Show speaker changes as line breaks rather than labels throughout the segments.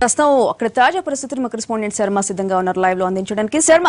ప్రస్తుతం అక్కడ తాజా పరిస్థితులు మా కరెస్పాండెంట్ శర్మ సిద్ధంగా ఉన్నారు లైవ్ లో అందించడానికి శర్మ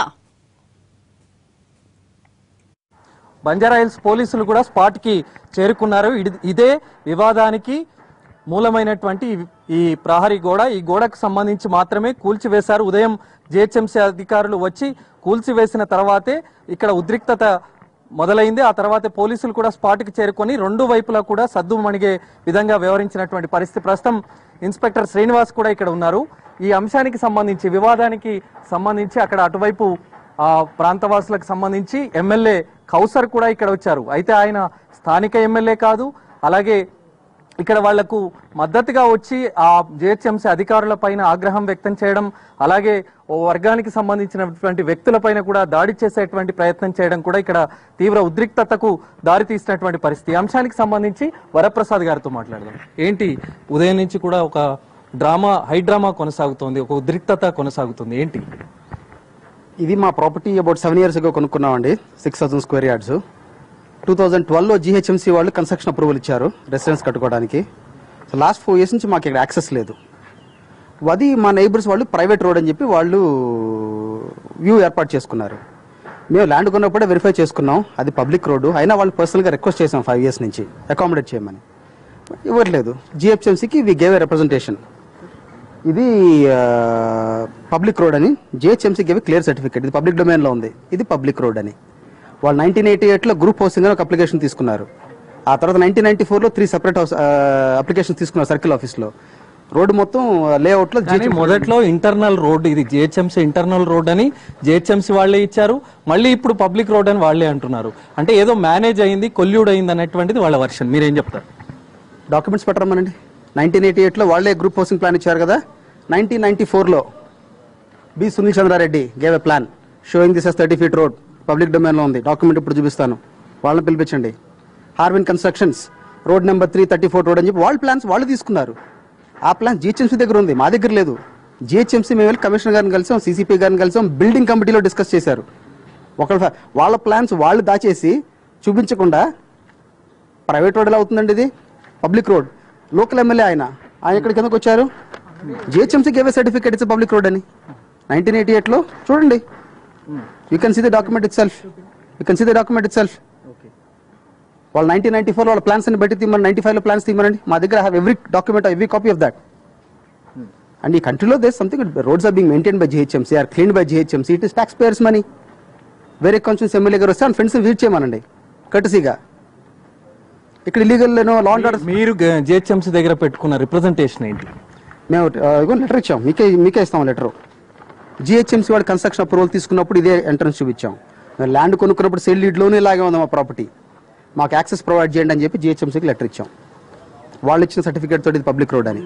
బంజారాహిల్స్ పోలీసులు కూడా స్పాట్ కి చేరుకున్నారు ఇడి- ఇదే వివాదానికి మూలమైనటువంటి ఈ- ఈ ప్రహరీ గోడ ఈ గోడకు సంబంధించి మాత్రమే కూల్చివేశారు ఉదయం జిహెచ్ఎంసీ అధికారులు వచ్చి కూల్చివేసిన తర్వాతే ఇక్కడ ఉద్రిక్తత మొదలైంది ఆ తర్వాత పోలీసులు కూడా స్పాట్ కి చేరుకొని రెండు వైపులా కూడా సద్దు మణిగే విధంగా వ్యవహరించినటువంటి పరిస్థితి ప్రస్తుతం ఇన్స్పెక్టర్ శ్రీనివాస్ కూడా ఇక్కడ ఉన్నారు ఈ అంశానికి సంబంధించి వివాదానికి సంబంధించి అక్కడ అటువైపు ఆ ప్రాంతవాసులకు సంబంధించి ఎమ్మెల్యే కౌసర్ కూడా ఇక్కడ వచ్చారు అయితే ఆయన స్థానిక ఎమ్మెల్యే కాదు అలాగే ఇక్కడ వాళ్లకు మద్దతుగా వచ్చి ఆ జిహెచ్ఎంసీ అధికారుల పైన ఆగ్రహం వ్యక్తం చేయడం అలాగే ఓ వర్గానికి సంబంధించినటువంటి వ్యక్తులపైన కూడా దాడి చేసేటువంటి ప్రయత్నం చేయడం కూడా ఇక్కడ తీవ్ర ఉద్రిక్తతకు దారితీసినటువంటి పరిస్థితి ఈ అంశానికి సంబంధించి వరప్రసాద్ గారితో మాట్లాడదాం ఏంటి ఉదయం నుంచి కూడా ఒక డ్రామా హై డ్రామా కొనసాగుతోంది ఒక ఉద్రిక్తత కొనసాగుతుంది ఏంటి
ఇది మా ప్రాపర్టీ అబౌట్ సెవెన్ ఇయర్స్ గా కొనుక్కున్నామండి six thousand square yards two thousand ట్వెల్వ్లో జీహెచ్ఎంసీ వాళ్ళు కన్స్ట్రక్షన్ అప్రూవల్ ఇచ్చారు రెసిడెన్స్ కట్టుకోవడానికి సో లాస్ట్ ఫోర్ ఇయర్స్ నుంచి మాకు ఇక్కడ యాక్సెస్ లేదు అది మా నైబర్స్ వాళ్ళు ప్రైవేట్ రోడ్ అని చెప్పి వాళ్ళు వ్యూ ఏర్పాటు చేసుకున్నారు మేము ల్యాండ్ కొన్నప్పుడే వెరిఫై చేసుకున్నాం అది పబ్లిక్ రోడ్డు అయినా వాళ్ళు పర్సనల్గా రిక్వెస్ట్ చేసాం ఫైవ్ ఇయర్స్ నుంచి అకామిడేట్ చేయమని ఇవ్వట్లేదు జిహెచ్ఎంసీకి వి గేవ్ ఎ రిప్రజెంటేషన్ ఇది పబ్లిక్ రోడ్ అని జిహెచ్ఎంసీ గేవి క్లియర్ సర్టిఫికేట్ ఇది పబ్లిక్ డొమైన్లో ఉంది ఇది పబ్లిక్ రోడ్ అని వాళ్ళు నైన్టీన్ ఎయిటీ ఎయిట్లో గ్రూప్ హౌసింగ్ అని ఒక అప్లికేషన్ తీసుకున్నారు ఆ తర్వాత నైన్టీన్ నైన్టీ ఫోర్లో త్రీ సెపరేట్ హౌస్ అప్లికేషన్ తీసుకున్నారు సర్కిల్ ఆఫీస్లో రోడ్డు మొత్తం లేఅవుట్లో
కానీ మొదట్లో ఇంటర్నల్ రోడ్ ఇది జిహెచ్ఎంసీ ఇంటర్నల్ రోడ్ అని జిహెచ్ఎంసీ వాళ్ళే ఇచ్చారు మళ్ళీ ఇప్పుడు పబ్లిక్ రోడ్ అని వాళ్ళే అంటున్నారు అంటే ఏదో మేనేజ్ అయింది కొల్యూడ్ అయింది అనేటువంటిది వాళ్ళ వర్షన్ మీరేం చెప్తారు
డాక్యుమెంట్స్ పెట్టరమ్మనండి నైన్టీన్ ఎయిటీ ఎయిట్లో వాళ్ళే గ్రూప్ హౌసింగ్ ప్లాన్ ఇచ్చారు కదా నైన్టీన్ నైన్టీ ఫోర్లో B Sunil Chandrareddy gave a plan showing this is thirty feet road public డొమైన్లో ఉంది డాక్యుమెంట్ ఇప్పుడు చూపిస్తాను వాళ్ళని పిలిపించండి Harvin constructions road number three thirty four road అని చెప్పి వాళ్ళ ప్లాన్స్ వాళ్ళు తీసుకున్నారు ఆ ప్లాన్ జిహెచ్ఎంసీ దగ్గర ఉంది మా దగ్గర లేదు జిహెచ్ఎంసీ మేము వెళ్ళి కమిషనర్ గారిని కలిసాం సీసీపీ గారిని కలిసాం బిల్డింగ్ కమిటీలో డిస్కస్ చేశారు ఒకళ్ళ వాళ్ళ ప్లాన్స్ వాళ్ళు దాచేసి చూపించకుండా ప్రైవేట్ రోడ్ ఎలా అవుతుందండి ఇది పబ్లిక్ రోడ్ లోకల్ ఎమ్మెల్యే ఆయన ఆయన ఇక్కడికి ఎందుకు వచ్చారు GHMC gave certificate it's public road అని నైన్టీన్ ఎయిటీ ఎయిట్లో చూడండి you can see the document itself you can see the document itself వాళ్ళు నైన్టీన్ నైన్టీ ఫోర్ వాళ్ళ ప్లాన్స్ అని బట్టి తీమని నైన్టీ ఫైవ్లో ప్లాన్స్ తీమనండి మా దగ్గర have every document every copy of that and ఈ కంట్రీలో this something roads are being maintained by GHMC are clean by GHMC it is tax payers money వేరే కొంచెం ఎమ్మెల్యే గారు వస్తే ఆయన ఫ్రెండ్స్ని వీట్ చేయమనండి కటసీగా ఇక్కడ ఇల్లీగల్ లా అండ్ ఆర్డర్
మీరు జిహెచ్ఎంసీ దగ్గర పెట్టుకున్న రిప్రజెంటేషన్ ఏంటి
మేము ఇగో లెటర్ ఇచ్చాం మీకే మీకే ఇస్తాం లెటర్ జిహెచ్ఎంసీ వాడు కన్స్ట్రక్షన్ అప్రూవల్ తీసుకున్నప్పుడు ఇదే ఎంట్రన్స్ చూపించాం మేము ల్యాండ్ కొనుక్కున్నప్పుడు సెల్ లీడ్లోనే ఇలాగే ఉంది మా ప్రాపర్టీ మాకు యాక్సెస్ ప్రొవైడ్ చేయండి అని చెప్పి జిహెచ్ఎంసీకి లెటర్ ఇచ్చాం వాళ్ళు ఇచ్చిన సర్టిఫికేట్ తోటి ఇది పబ్లిక్ రోడ్ అని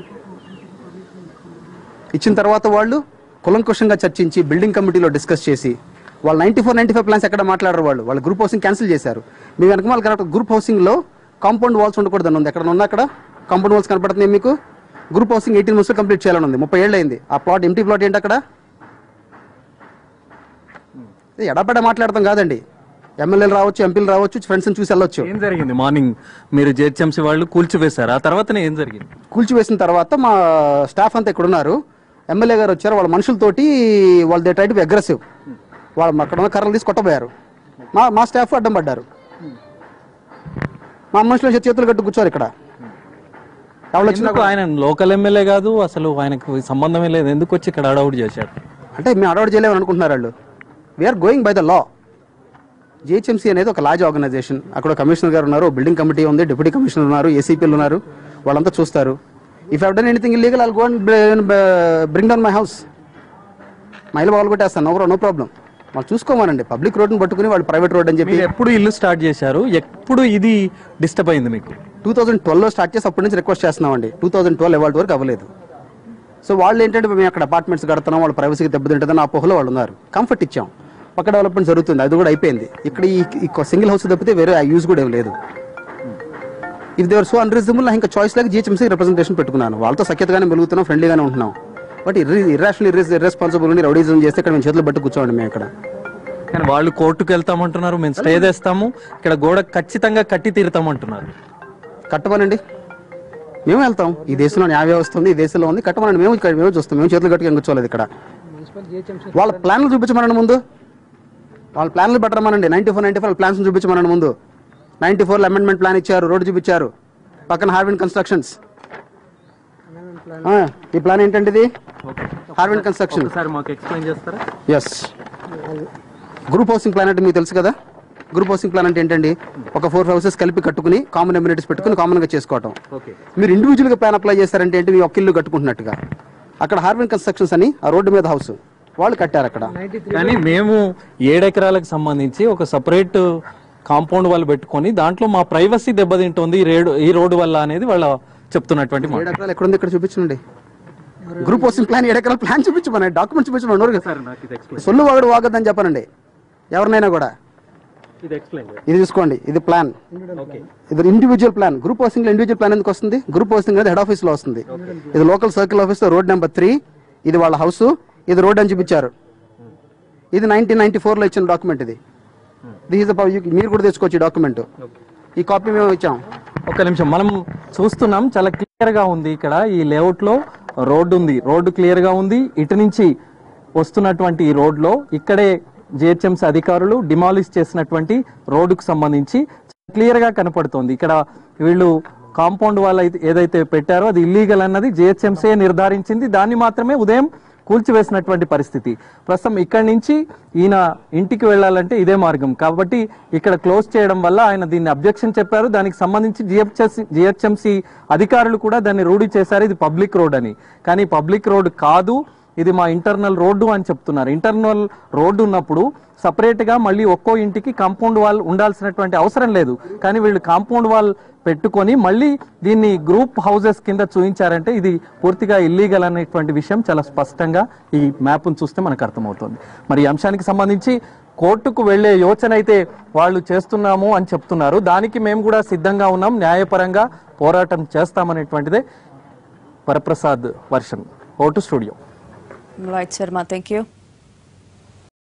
ఇచ్చిన తర్వాత వాళ్ళు కులంకుషంగా చర్చించి బిల్డింగ్ కమిటీలో డిస్కస్ చేసి వాళ్ళు ninety four ninety five plans ఎక్కడ మాట్లాడరు వాళ్ళు వాళ్ళు గ్రూప్ హౌసింగ్ క్యాన్సిల్ చేశారు మీ వెనక వాళ్ళు కరెక్ట్ గ్రూప్ హౌసింగ్లో కాంపౌండ్ వాల్స్ ఉండకూడదని ఉంది ఎక్కడ ఉన్నా అక్కడ కాంపౌండ్ వాల్స్ కనపడుతున్నాయి మీకు group housing eighteen months complete చేయాలని ఉంది ముప్పై ఏళ్ళు అయింది ఆ ప్లాట్ ఎంటీ ప్లాట్ ఏంటి అక్కడ ఇది ఎడపడ మాట్లాడతాం కాదండి ఎమ్మెల్యేలు రావచ్చు ఎంపీలు రావచ్చు ఫ్రెండ్స్ని చూసి వెళ్ళొచ్చు
ఏం జరిగింది మార్నింగ్ మీరు జిహెచ్ఎంసీ వాళ్ళు కూల్చివేశారు ఆ తర్వాతనే ఏం జరిగింది
కూల్చివేసిన తర్వాత మా స్టాఫ్ అంతా ఇక్కడ ఉన్నారు ఎమ్మెల్యే గారు వచ్చారు వాళ్ళ మనుషులతోటి వాళ్ళు దే ట్రై టు అగ్రెసివ్ వాళ్ళు అక్కడ ఉన్న కర్రలు తీసి కొట్టబోయారు మా మా స్టాఫ్ అడ్డం పడ్డారు మా మనుషులు వచ్చి చేతులు కట్టు కూర్చోరు ఇక్కడ ఎవరు వచ్చినా
ఎందుకు ఆయన లోకల్ ఎమ్మెల్యే కాదు అసలు ఆయనకు సంబంధమే లేదు ఎందుకు వచ్చి ఇక్కడ అడౌట్ చేశాడు
అంటే మేము అడవాడు చేయలేమని అనుకుంటున్నారు వాళ్ళు we're going by the law GHMC అనేది ఒక లార్జ్ ఆర్గనైజేషన్ అక్కడ కమిషనర్ గారు ఉన్నారు బిల్డింగ్ కమిటీ ఉంది డిప్యూటీ కమిషనర్ ఉన్నారు ఏసీపీలు ఉన్నారు వాళ్ళంతా చూస్తారు if have done anything illegal I'll go and bring down my house మా ఇల్లు వాళ్ళు కొట్టేస్తాను నో నో ప్రాబ్లం వాళ్ళు చూసుకోమనండి పబ్లిక్ రోడ్ని పట్టుకుని వాళ్ళు ప్రైవేట్ రోడ్ అని చెప్పి
మీరు ఎప్పుడు ఇల్లు స్టార్ట్ చేశారు ఎప్పుడు ఇది డిస్టర్బ్ అయింది మీకు
టూ థౌసండ్ ట్వెల్వ్లో స్టార్ట్ చేసి అప్పటి నుంచి రిక్వెస్ట్ చేస్తున్నామండి టూ థౌసండ్ ట్వెల్వ్ ఇవాళ వరకు అవ్వలేదు సో వాళ్ళు ఏంటంటే మేము అక్కడ అపార్ట్మెంట్స్ కడుతున్నాం వాళ్ళ ప్రైవసీకి దెబ్బతింటుందని ఆ పొహలో వాళ్ళు ఉన్నారు కంఫర్ట్ ఇచ్చాం పక్క డెవలప్మెంట్ జరుగుతుంది అది కూడా అయిపోయింది ఇక్కడ ఈ సింగిల్ హౌస్ తప్పితే వేరే ఆ యూజ్ కూడా ఏం లేదు ఇది దేవర్ సో అన్రీజనబుల్ ఇంకా చాయిస్ లాగా జిహెచ్ఎంసీ రిప్రజెంటేషన్ పెట్టుకున్నాను వాళ్ళతో సఖ్యతగానే మెలుగుతున్నాం ఫ్రెండ్లీగానే ఉంటున్నాం బట్ ఇర్రాషనల్ ఇర్రెస్పాన్సిబుల్ రౌడీజం చేస్తే ఇక్కడ మేము చేతులు పట్టు కూర్చోండి మేము ఇక్కడ
కానీ వాళ్ళు కోర్టుకు వెళ్తామంటున్నారు మేము స్టే చేస్తాము ఇక్కడ గోడ ఖచ్చితంగా కట్టి తీరుతామంటున్నారు
కట్టమనండి మేము వెళ్తాం ఈ దేశంలో న్యాయ వ్యవస్థ ఉంది ఈ దేశంలో ఉంది కట్టమనండి మేము ఇక్కడ మేము చూస్తాం మేము చేతులు కట్టుకుని కూర్చోలేదు ఇక్కడ వాళ్ళ ప్లాన్లు చూపించమనండి ముందు వాళ్ళ ప్లాన్లు పెట్టమనండి ninety four ninety four plans చూపించమనండి ముందు నైన్టీ ఫోర్లో అమెండ్మెంట్ ప్లాన్ ఇచ్చారు రోడ్డు చూపించారు పక్కన హార్విన్ కన్స్ట్రక్షన్స్ ఆ, ఈ ప్లాన్ ఏంటంటే ఇది హార్విన్ కన్స్ట్రక్షన్
ఒకసారి మాకు ఎక్స్ప్లెయిన్ చేస్తారా
ఎస్ గ్రూప్ హౌసింగ్ ప్లాన్ అంటే మీకు తెలుసు కదా గ్రూప్ హౌసింగ్ ప్లాన్ అంటే ఏంటండి ఒక ఫోర్ హౌసెస్ కలిపి కట్టుకుని కామన్ అమ్యూనిటీస్ పెట్టుకుని కామన్ గా చేసుకోవటం
ఓకే
మీరు ఇండివిజువల్ గా ప్లాన్ అప్లై చేస్తారంటే ఏంటి మీ ఒక్క ఇల్లు కట్టుకుంటున్నట్టుగా అక్కడ హార్విన్ కన్స్ట్రక్షన్స్ అని ఆ రోడ్డు మీద హౌస్ వాళ్ళు కట్టారు అక్కడ
కానీ మేము ఏడెకరాలకు సంబంధించి ఒక సపరేట్ కాంపౌండ్ వాళ్ళు పెట్టుకొని దాంట్లో మా ప్రైవసీ దెబ్బతింటుంది ఈ రేడు ఈ రోడ్డు వల్ల అనేది వాళ్ళ చెప్తున్నటువంటి మాట
ఏడు ఎకరాలు ఎక్కడుంది ఇక్కడ చూపించండి గ్రూప్ హౌసింగ్ ప్లాన్ ఏడు ఎకరాల ప్లాన్ చూపించమని డాక్యుమెంట్ చూపించమని కదా
సార్ నాకు ఇది ఎక్స్ప్లెయిన్
సొల్లు వాగడు వాగద్దని చెప్పనండి ఎవరినైనా కూడా
ఇది ఎక్స్ప్లెయిన్
ఇది చూసుకోండి ఇది ప్లాన్
ఓకే
ఇది ఇండివిజువల్ ప్లాన్ గ్రూప్ హౌసింగ్ లో ఇండివిజువల్ ప్లాన్ ఎందుకు వస్తుంది గ్రూప్ హౌసింగ్ అనేది హెడ్ ఆఫీస్ లో వస్తుంది ఇది local circle office road number three ఇది వాళ్ళ హౌస్ ఇది రోడ్ అని చూపించారు ఇది నైన్టీన్ నైన్టీ ఫోర్ లో ఇచ్చిన డాక్యుమెంట్ ఇది దిస్ ఇస్ మీరు కూడా తెచ్చుకోవచ్చు ఈ డాక్యుమెంట్ ఈ కాపీ మేము ఇచ్చాం
ఒక్క నిమిషం మనం చూస్తున్నాం చాలా క్లియర్ గా ఉంది ఇక్కడ ఈ లేఅవుట్ లో రోడ్డు ఉంది రోడ్డు క్లియర్ గా ఉంది ఇటు నుంచి వస్తున్నటువంటి ఈ రోడ్ లో ఇక్కడే జిహెచ్ఎంసీ అధికారులు డిమాలిష్ చేసినటువంటి రోడ్డుకు సంబంధించి క్లియర్ గా కనపడుతోంది ఇక్కడ వీళ్ళు కాంపౌండ్ వాళ్ళు అయితే ఏదైతే పెట్టారో అది ఇల్లీగల్ అన్నది జిహెచ్ఎంసీ నిర్ధారించింది దాన్ని మాత్రమే ఉదయం కూల్చివేసినటువంటి పరిస్థితి ప్రస్తుతం ఇక్కడి నుంచి ఈయన ఇంటికి వెళ్ళాలంటే ఇదే మార్గం కాబట్టి ఇక్కడ క్లోజ్ చేయడం వల్ల ఆయన దీన్ని అబ్జెక్షన్ చెప్పారు దానికి సంబంధించి జిహెచ్ఎంసీ జిహెచ్ఎంసీ అధికారులు కూడా దాన్ని రూఢి చేశారు ఇది పబ్లిక్ రోడ్ అని కానీ పబ్లిక్ రోడ్ కాదు ఇది మా ఇంటర్నల్ రోడ్డు అని చెప్తున్నారు ఇంటర్నల్ రోడ్డు ఉన్నప్పుడు సపరేట్ గా మళ్ళీ ఒక్కో ఇంటికి కాంపౌండ్ వాల్ ఉండాల్సినటువంటి అవసరం లేదు కానీ వీళ్ళు కాంపౌండ్ వాల్ పెట్టుకొని మళ్ళీ దీన్ని గ్రూప్ హౌసెస్ కింద చూపించారంటే ఇది పూర్తిగా ఇల్లీగల్ అనేటువంటి విషయం చాలా స్పష్టంగా ఈ మ్యాప్ను చూస్తే మనకు అర్థమవుతుంది మరి ఈ అంశానికి సంబంధించి కోర్టుకు వెళ్లే యోచన అయితే వాళ్ళు చేస్తున్నాము అని చెప్తున్నారు దానికి మేము కూడా సిద్ధంగా ఉన్నాం న్యాయపరంగా పోరాటం చేస్తామనేటువంటిదే Varaprasad version over to studio
right Sharma thank you